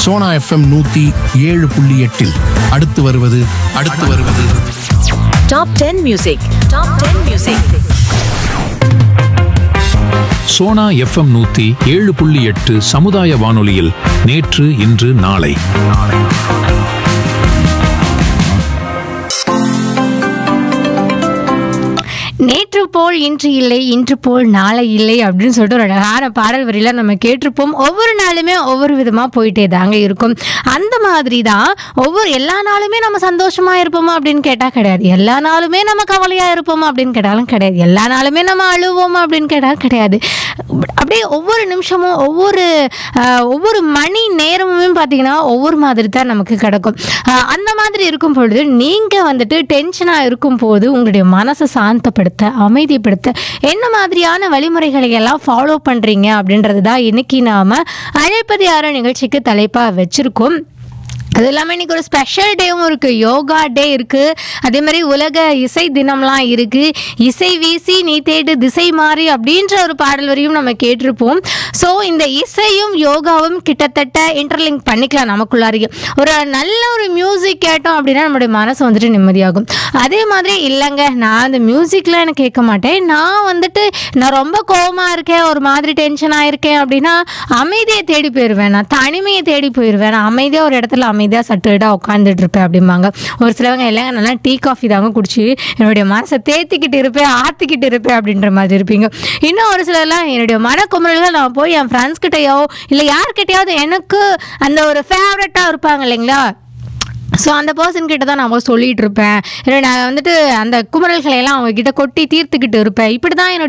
Sona FM நூத்தி ஏழு புள்ளி எட்டில் அடுத்து வருவது அடுத்து வருவது top ten music top ten music Sona FM நூத்தி ஏழு புள்ளி எட்டு சமுதாய வானொலியில் நேற்று இன்று நாளை நேற்று போல் இன்று இல்லை இன்று போல் நாளை இல்லை அப்படின்னு சொல்லிட்டு ஒரு அழகான பாடல் வரியில நம்ம கேட்டிருப்போம் ஒவ்வொரு நாளுமே ஒவ்வொரு விதமா போயிட்டே தாங்க இருக்கும் அந்த மாதிரி தான் ஒவ்வொரு எல்லா நாளுமே நம்ம சந்தோஷமா இருப்போமா அப்படின்னு கேட்டா கிடையாது எல்லா நாளுமே நம்ம கவலையா இருப்போமா அப்படின்னு கேட்டாலும் கிடையாது எல்லா நாளுமே நம்ம அழுவோமா அப்படின்னு கேட்டாலும் கிடையாது அப்படியே ஒவ்வொரு நிமிஷமும் ஒவ்வொரு ஆஹ், ஒவ்வொரு மணி நேரமுமே பார்த்தீங்கன்னா ஒவ்வொரு மாதிரி தான் நமக்கு கிடக்கும் ஆஹ், அந்த மாதிரி இருக்கும் பொழுது நீங்கள் வந்துட்டு டென்ஷனாக இருக்கும் போது உங்களுடைய மனசை சாந்தப்படுத்த அமைதிப்படுத்த என்ன மாதிரியான வழிமுறைகளை எல்லாம் ஃபாலோ பண்ணுறீங்க அப்படின்றது தான் இன்னைக்கு நாம் அழைப்பது யாரோ நிகழ்ச்சிக்கு தலைப்பாக வச்சுருக்கோம் அது இல்லாமல் இன்னைக்கு ஒரு ஸ்பெஷல் டேவும் இருக்குது யோகா டே இருக்குது அதே மாதிரி உலக இசை தினம்லாம் இருக்குது இசை வீசி நீ தேடு திசை மாறி அப்படின்ற ஒரு பாடல் வரையும் நம்ம கேட்டிருப்போம் ஸோ இந்த இசையும் யோகாவும் கிட்டத்தட்ட இன்டர்லிங்க் பண்ணிக்கலாம் நமக்குள்ளாரியே ஒரு நல்ல ஒரு மியூசிக் கேட்டோம் அப்படின்னா நம்மளுடைய மனசு வந்துட்டு நிம்மதியாகும் அதே மாதிரி இல்லைங்க நான் அந்த மியூசிக்லாம் எனக்கு கேட்க மாட்டேன் நான் வந்துட்டு நான் ரொம்ப கோவமாக இருக்கேன் ஒரு மாதிரி டென்ஷனாக இருக்கேன் அப்படின்னா அமைதியை தேடி போயிடுவேன் நான் தனிமையை தேடி போயிடுவேன் நான் அமைதியாக ஒரு இடத்துல அமைதியாக சட்டுடாக உட்காந்துட்டு இருப்பேன் அப்படிம்பாங்க ஒரு சிலவங்க இல்லைங்க நல்லா டீ காஃபி தாங்க குடிச்சு என்னுடைய மனசை தேத்திக்கிட்டு இருப்பேன் ஆற்றிக்கிட்டு இருப்பேன் அப்படின்ற மாதிரி இருப்பீங்க இன்னும் ஒரு சிலர்லாம் என்னுடைய மனக்குமுறல்கள் நான் போய் என் ஃப்ரெண்ட்ஸ் கிட்டயோ இல்லை யார்கிட்டயாவது எனக்கு அந்த ஒரு ஃபேவரட்டாக இருப்பாங்க இல்லைங்களா ஸோ அந்த பர்சன் கிட்ட தான் நான் போய் சொல்லிட்டு இருப்பேன் இல்லை நான் வந்துட்டு அந்த குமரல்களை எல்லாம் அவங்க கிட்ட கொட்டி தீர்த்துக்கிட்டு இருப்பேன் இப்படி தான் என்னுடைய